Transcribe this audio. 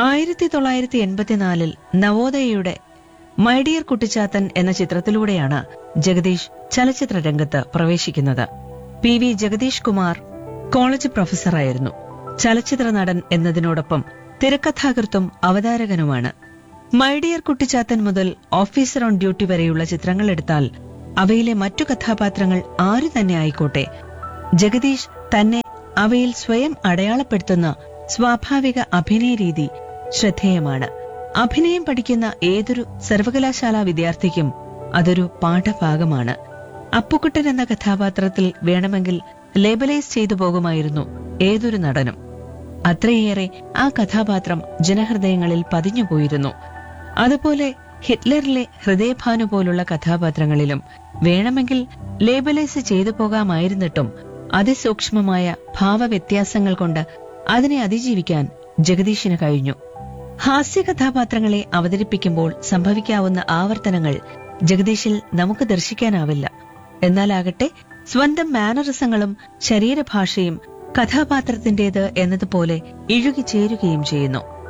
ആയിരത്തി തൊള്ളായിരത്തി എൺപത്തിനാലിൽ നവോദയയുടെ മൈ ഡിയർ കുട്ടിച്ചാത്തൻ എന്ന ചിത്രത്തിലൂടെയാണ് ജഗദീഷ് ചലച്ചിത്ര രംഗത്ത് പ്രവേശിക്കുന്നത് P V Jagadish Kumar college പ്രൊഫസറായിരുന്നു ചലച്ചിത്ര നടൻ എന്നതിനോടൊപ്പം തിരക്കഥാകൃത്തും അവതാരകനുമാണ് മൈ ഡിയർ കുട്ടിച്ചാത്തൻ മുതൽ ഓഫീസർ ഓൺ ഡ്യൂട്ടി വരെയുള്ള ചിത്രങ്ങൾ എടുത്താൽ അവയിലെ മറ്റു കഥാപാത്രങ്ങൾ ആരു തന്നെ ആയിക്കോട്ടെ ജഗദീഷ് തന്നെ അവയിൽ സ്വയം അടയാളപ്പെടുത്തുന്ന സ്വാഭാവിക അഭിനയ രീതി ശ്രദ്ധേയമാണ് അഭിനയം പഠിക്കുന്ന ഏതൊരു സർവകലാശാല വിദ്യാർത്ഥിക്കും അതൊരു പാഠഭാഗമാണ് അപ്പുക്കുട്ടൻ എന്ന കഥാപാത്രത്തിൽ വേണമെങ്കിൽ ലേബലൈസ് ചെയ്തു പോകുമായിരുന്നു ഏതൊരു നടനും അത്രയേറെ ആ കഥാപാത്രം ജനഹൃദയങ്ങളിൽ പതിഞ്ഞുപോയിരുന്നു അതുപോലെ ഹിറ്റ്ലറിലെ ഹൃദയഭാനു പോലുള്ള കഥാപാത്രങ്ങളിലും വേണമെങ്കിൽ ലേബലൈസ് ചെയ്തു പോകാമായിരുന്നിട്ടും അതിസൂക്ഷ്മമായ ഭാവവ്യത്യാസങ്ങൾ കൊണ്ട് അതിനെ അതിജീവിക്കാൻ ജഗദീഷിന് കഴിഞ്ഞു ഹാസ്യ കഥാപാത്രങ്ങളെ അവതരിപ്പിക്കുമ്പോൾ സംഭവിക്കാവുന്ന ആവർത്തനങ്ങൾ ജഗദീഷിൽ നമുക്ക് ദർശിക്കാനാവില്ല എന്നാലാകട്ടെ സ്വന്തം മാനറിസങ്ങളും ശരീരഭാഷയും കഥാപാത്രത്തിന്റേത് എന്നതുപോലെ ഇഴുകിച്ചേരുകയും ചെയ്യുന്നു